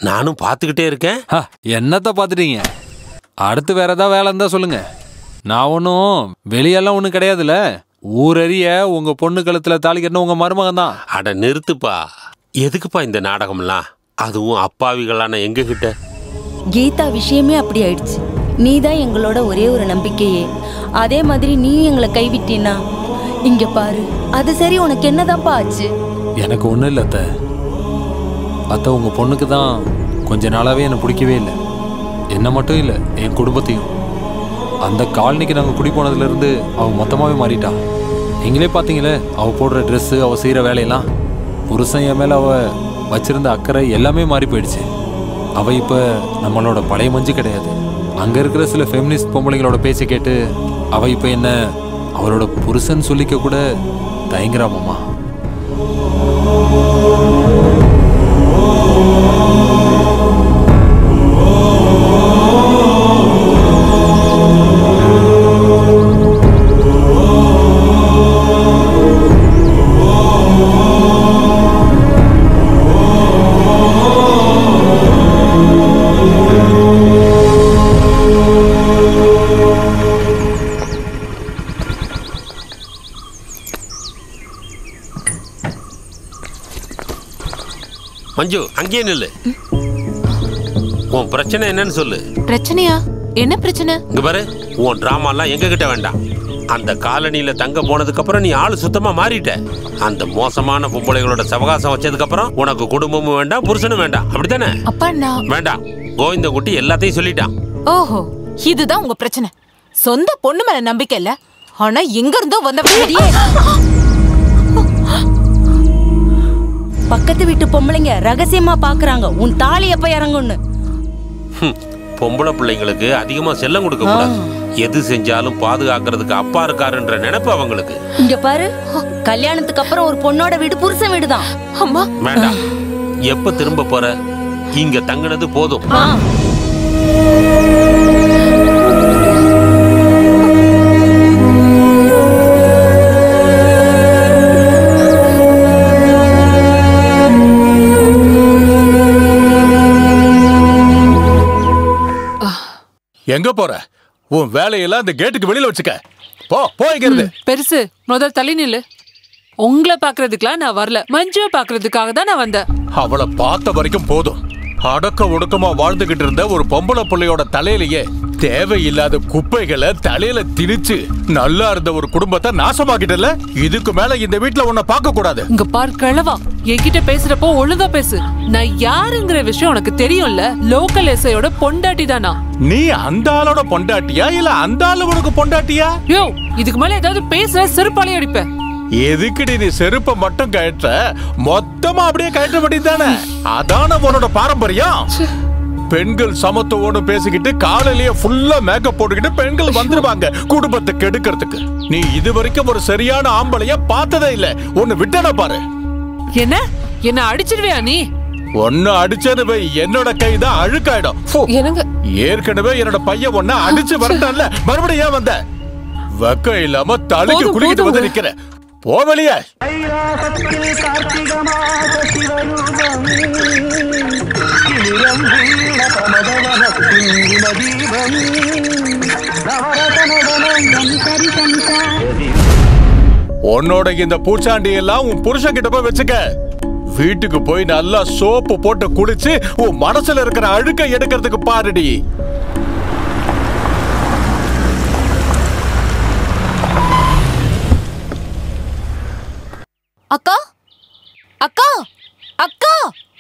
நானும் பார்த்துக்கிட்டே இருக்கேன் ஹ, என்னத்த பார்த்துட்டீங்க அடுத்து வேற ஏதாவது வேலை இருந்தா சொல்லுங்க நான் ஒன்றும் வெளியெல்லாம் ஒன்றும் கிடையாதுல்ல ஊரறிய உங்க பொண்ணு கழுத்துல தாலி கட்டின உங்க மருமகன் தான் அட நிறுத்துப்பா எதுக்குப்பா இந்த நாடகம்லாம் அதுவும் அப்பாவிகளான எங்க கிட்ட கீதா விஷயமே அப்படி ஆயிடுச்சு நீ தான் எங்களோட ஒரே ஒரு நம்பிக்கையே அதே மாதிரி நீ எங்களை கைவிட்டினா இங்க பாரு அது சரி உனக்கு என்னதான்ப்பா ஆச்சு எனக்கு ஒன்றும் இல்லை அத்தை அத்தை உங்க பொண்ணுக்கு தான் கொஞ்ச நாளாவே என்னை பிடிக்கவே இல்லை என்ன மட்டும் இல்லை என் குடும்பத்தையும் அந்த காலனிக்கு நாங்கள் குடி போனதுலேருந்து அவள் மொத்தமாகவே மாறிட்டா நீங்களே பார்த்தீங்களே அவள் போடுற ட்ரெஸ்ஸு அவள் செய்கிற வேலையெல்லாம் புருஷன் என் மேலே அவள் வச்சிருந்த அக்கறை எல்லாமே மாறி போயிடுச்சு அவள் இப்போ நம்மளோட பழைய மஞ்சு கிடையாது அங்கே இருக்கிற சில ஃபெமினிஸ்ட் பொம்பளைங்களோட பேச்சை கேட்டு அவள் இப்போ என்ன அவளோட புருஷன் சொல்லிக்க கூட தயங்குறா மாமா மஞ்சு அங்கேயே நில்லு உன் பிரச்சனை என்னன்னு சொல்லு பிரச்சனையா என்ன பிரச்சனை இங்க பாரு உன் டிராமாலாம் எங்க கிட்ட வேண்டாம் அந்த காலனியில தங்க போனதுக்கு அப்புறம் நீ ஆளு சுத்தமா மாறிட்ட அந்த மோசமான பொம்பளைகளோட சவகாசம் வச்சதுக்கு அப்புறம் உனக்கு குடும்பமும் வேண்டாம் புருஷனும் வேண்டாம் அப்படித்தானே அப்பா நான் வேண்டாம் கோவிந்த குட்டி எல்லாத்தையும் சொல்லிட்டான் ஓஹோ இதுதான் உங்க பிரச்சனை சொந்த பொண்ணு மேல நம்பிக்கை இல்ல ஆனா எங்க இருந்தோ வந்த வெளியே பக்கத்து வீட்டு பொம்பளைங்க ரகசியமா பாக்குறாங்க உன் தாலி எப்ப இறங்கும்னு ஹம், பொம்பளை பிள்ளைங்களுக்கு அதிகமா செல்லம் கொடுக்க கூடாது எது செஞ்சாலும் பாதுகாக்கிறதுக்கு அப்பா இருக்காருன்ற நினைப்பு அவங்களுக்கு இங்க பாரு கல்யாணத்துக்கு அப்புறம் ஒரு பொண்ணோட வீடு புருஷன் வீடுதான் அம்மா வேண்டாம் எப்ப திரும்ப போற இங்க தங்குனது போதும் ஆ. எங்க போற உன் வேலையெல்லாம் இந்த கேட்டுக்கு வெளியில வச்சுக்க போ போ இங்க இருந்து பெருசு முதல் தள்ளி நில்லு உங்களை பாக்குறதுக்குலாம் நான் வரல மஞ்சுவை பாக்குறதுக்காக தான் நான் வந்தேன் அவளை பார்த்த வரைக்கும் போதும் அடக்க ஒடுக்கமா வாழ்ந்துகிட்டு இருந்த ஒரு பொம்பளை பிள்ளையோட தலையிலேயே தேவையில்லாத குப்பைகளை தலையில திணிச்சு நல்லா இருந்த ஒரு குடும்பத்தை நாசமாக்கிட்டல இதுக்கு மேல இந்த வீட்டுல உன்னை பார்க்க கூடாது இங்க பார் கிழவா என்கிட்ட பேசுறப்போ ஒழுங்கா பேசு நான் யாருங்கிற விஷயம் உனக்கு தெரியும்ல லோக்கல் எஸ்ஐயோட பொண்டாட்டி தானா நீ அந்த ஆளோட பொண்டாட்டியா இல்ல அந்த ஆளு உனக்கு பொண்டாட்டியா யோ இதுக்கு மேல ஏதாவது பேசுற செருப்பாலே அடிப்பேன் எதுக்குடி நீ செருப்பை மட்டும் கழற்ற மொத்தமா அப்படியே கழட்ட வேண்டியதானே அதான உன்னோட பாரம்பரியம் பெண்கள் சமத்துவம்னு பேசிக்கிட்டு காலையிலேயே ஃபுல்லா மேக்கப் போட்டுக்கிட்டு பெண்கள் வந்துருவாங்க குடும்பத்தை கெடுக்கிறதுக்கு நீ இது வரைக்கும் ஒரு சரியான ஆம்பளைய பார்த்ததே இல்ல ஒன்னு விட்டன பாரு என்ன என்ன அடிச்சிருவியா நீ ஒன்னு அடிச்சது வை என்னோட கை தான் அழுக்காயிடும் ஃபு. எனக்கு ஏற்கனவே என்னோட பையன் ஒன்ன அடிச்சு வரட்டான்ல மறுபடியும் ஏன் வந்த வெக்கம் இல்லாம தலைக்கு போதும், குளிக்கிட்டு வந்து போதும். நிக்கிற போ வெளியே கைலாசத்தில் கார்த்திகமாக சிவரூபம் கிளிரம் வீண பிரமதவனத்தின் தீபம் நவரத நடனம் உன்னோட இந்த பூச்சாண்டி எல்லாம் உன் புருஷன் கிட்ட போய் வச்சுக்க வீட்டுக்கு போய் நல்லா சோப்பு போட்டு குளிச்சு உன் மனசுல இருக்கிற அழுக்க எடுக்கிறதுக்கு பாருடி அக்கா அக்கா அக்கா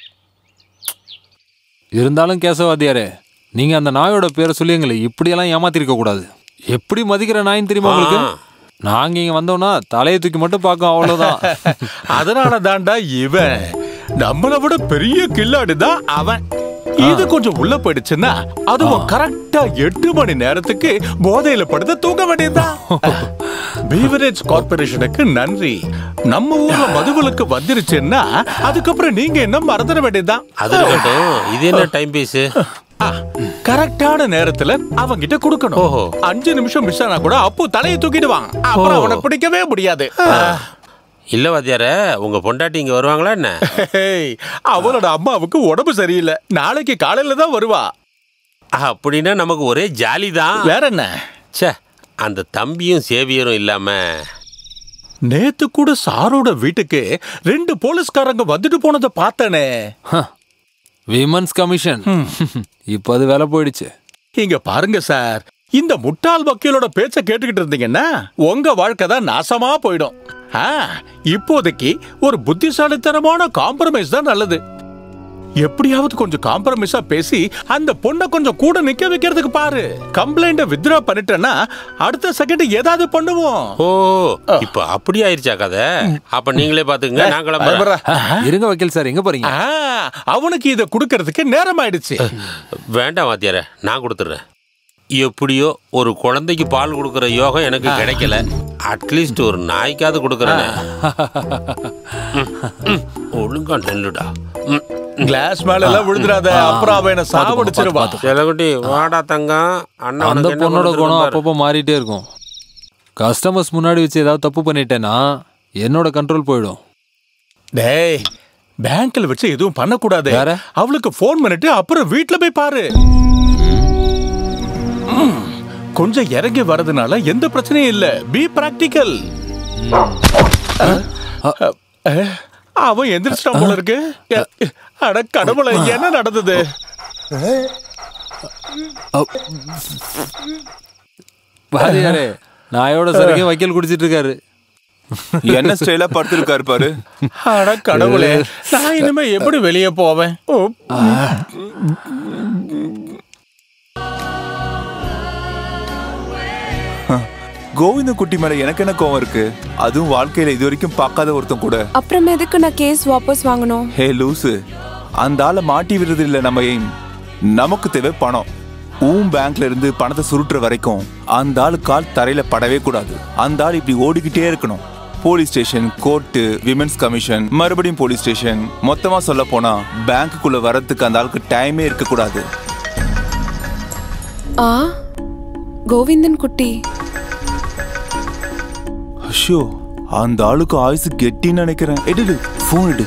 இருந்தாலும் கேசவாதியாரே நீங்க அந்த நாயோட பேரை சொல்லி எங்களை இப்படியெல்லாம் ஏமாத்திருக்க கூடாது எப்படி மதிக்கிற நாயின்னு தெரியுமா உங்களுக்கு ஆ. நாங்க இங்க வந்தோம்னா தலையை தூக்கி மட்டும் பார்க்கும் அவ்வளவுதான் அதனால தாண்டா இவன் நம்மளை விட பெரிய கில்லாடி தான் அவன் இது கொஞ்சம் உள்ள போயிடுச்சுன்னா அதுவும் கரெக்டா எட்டு மணி நேரத்துக்கு போதையில படுத்து தூங்க வேண்டியதுதான் பீவரேஜ் கார்பரேஷனுக்கு நன்றி நம்ம ஊர்ல மதுவிலக்கு வந்துருச்சுன்னா அதுக்கப்புறம் நீங்க என்ன மறந்துட வேண்டியதுதான் அது இருக்கட்டும் இது என்ன டைம் பீஸ் கரெக்டான நேரத்துல அவங்கிட்ட கொடுக்கணும் ஓஹோ. அஞ்சு நிமிஷம் மிஸ் ஆனா கூட அப்பு தலையை தூக்கிடுவான் அப்புறம் அவனை பிடிக்கவே முடியாது இல்ல வாத்தியார உங்க பொண்டாட்டி இங்க வருவாங்களா என்ன ஹேய், அவளோட அம்மாவுக்கு உடம்பு சரியில்லை நாளைக்கு காலையில தான் வருவா அப்படின்னா நமக்கு ஒரே ஜாலி தான் வேற என்ன ச்சே அந்த தம்பியும் சேவியரும் இல்லாம நேத்து கூட சாரோட வீட்டுக்கு ரெண்டு போலீஸ்காரங்க வந்துட்டு போனதை பார்த்தனே விமன்ஸ் கமிஷன் இப்போ அது வேலை போயிடுச்சு இங்க பாருங்க சார் இந்த முட்டாள் வக்கீலோட பேச்ச கேட்டுக்கிட்டு இருந்தீங்கன்னா உங்க வாழ்க்கை தான் நாசமா போயிடும் ஆ, இப்போதைக்கு ஒரு புத்திசாலித்தனமான காம்ப்ரமைஸ் தான் நல்லது எப்படியாவது கொஞ்சம் காம்ப்ரமைஸா பேசி அந்த பொண்ணை கொஞ்சம் கூட நிக்க வைக்கிறதுக்கு பாரு கம்ப்ளைண்ட வித்ரா பண்ணிட்டேன்னா அடுத்த செகண்ட் ஏதாவது பண்ணுவோம் ஓ இப்ப அப்படி ஆயிருச்சா கதை அப்ப நீங்களே பாத்துக்கங்க நான் கிளம்புறேன் பயப்படுறா. இருங்க வக்கீல் சார் எங்க போறீங்க ஆ, அவனுக்கு இத கொடுக்கறதுக்கு நேரம் ஆயிடுச்சு வேண்டாம் வாத்தியார நான் கொடுத்துட்றேன் எப்படியோ ஒரு குழந்தைக்கு பால் கொடுக்குற யோகம் எனக்கு கிடைக்கல அட்லீஸ்ட் ஒரு நாய்க்காவது கொடுக்குறேன் ஒழுங்கா நெல்லுடா ம். கிளாஸ் மேல எல்லாம் விழுந்துடாத அப்புறம் அவன் என்ன சாவடிச்சிருவா செலகுட்டி வாடா தங்கம் அண்ணா அந்த உனக்கு என்ன பொண்ணோட குணம் கொடுத்துருக்காரு? அப்பப்போ மாறிட்டே இருக்கும் கஸ்டமர்ஸ் முன்னாடி வச்சு ஏதாவது தப்பு பண்ணிட்டேன்னா என்னோட கண்ட்ரோல் போயிடும் டேய் பேங்க்ல வச்சு எதுவும் பண்ணக்கூடாது வேற? அவளுக்கு ஃபோன் பண்ணிட்டு அப்புறம் வீட்ல போய் பாரு ம், கொஞ்சம் இறங்கி வரதுனால எந்த பிரச்சனையும் இல்ல பி பிராக்டிக்கல் அவன் எந்திரிச்சிட்டான் போல இருக்கு அட கடவுளை என்ன நடந்தது பாரியாரே நாயோட சரக்கே வக்கீல் குடிச்சிட்டு இருக்காரு என்ன ஸ்டைலா படுத்திருக்காரு பாரு அட கடவுளே நான் இனிமே எப்படி வெளியே போவேன் ஓ, கோவிந்த குட்டி மேல எனக்கு என்ன கோவம் இருக்கு அதுவும் வாழ்க்கையில இது வரைக்கும் பார்க்காத ஒருத்தன் கூட அப்புறம் எதுக்கு நான் கேஸ் வாபஸ் வாங்கணும் ஹே லூசு அந்த ஆளை மாட்டி விடுறது இல்ல நம்ம எய்ம் நமக்கு தேவை பணம் ஊம் பேங்க்ல இருந்து பணத்தை சுருட்டுற வரைக்கும் அந்த ஆளு கால் தரையில படவே கூடாது அந்த ஆள் இப்படி ஓடிக்கிட்டே இருக்கணும் police station court women's commission மறுபடியும் போலீஸ் ஸ்டேஷன் மொத்தமா சொல்ல போனா பேங்க்குள்ள வரதுக்கு அந்த ஆளுக்கு டைமே இருக்க கூடாது ஆ கோவிந்தன் குட்டி அஷோ அந்த ஆளுக்கு ஆயுசு கெட்டின்னு நினைக்கிறேன் எடு ஃபோன் எடு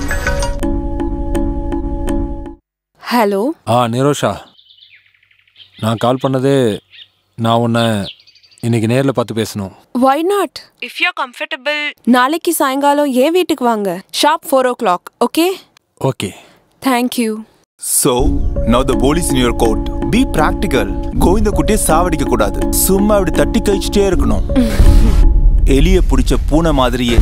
ஹலோ ஆ நிரோஷா நான் கால் பண்ணதே நான் உன்னை இன்னைக்கு நேரில் பார்த்து பேசணும் why not if you comfortable நாளைக்கு சாயங்காலம் ஏன் வீட்டுக்கு வாங்க sharp four o'clock okay okay thank you So, now the police in your court. Be practical. Govinda குட்டியை சாவடிக்க கூடாது சும்மா அப்படி தட்டி கழிச்சிட்டே இருக்கணும் எலிய பிடிச்ச பூனை மாதிரியே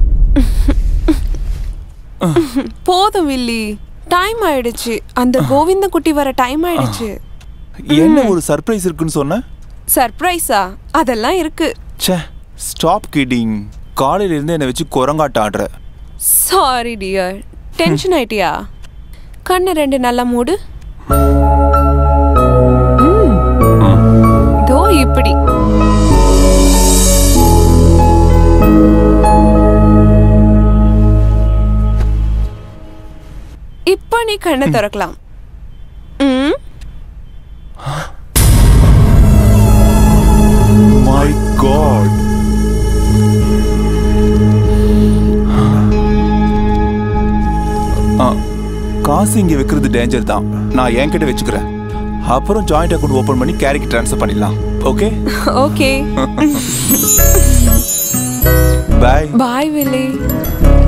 போதும் வில்லி டைம் ஆயிடுச்சு அந்த கோவிந்த குட்டி வர டைம் ஆயிடுச்சு என்ன ஒரு சர்ப்ரைஸ் இருக்குன்னு சொன்ன சர்ப்ரைஸா அதெல்லாம் இருக்கு ச்சே ஸ்டாப் கிடிங் காலையில இருந்து என்னை வச்சு குரங்காட்டம் ஆடுற சாரி டியர் டென்ஷன் ஆயிட்டியா கண்ணு ரெண்டு நல்லா மூடு ம். தோ இப்படி இப்போ நீ கண்ணை திறக்கலாம் ம் மை காட் காசு இங்க வைக்கிறது டேஞ்சர் தான் நான் என்கிட்ட வச்சுக்கிறேன் அப்புறம் ஜாயிண்ட் அக்கௌண்ட் ஓபன் பண்ணி கேரிக்கு ட்ரான்ஸ்ஃபர் பண்ணிடலாம் ஓகே ஓகே பாய் பாய் வில்லி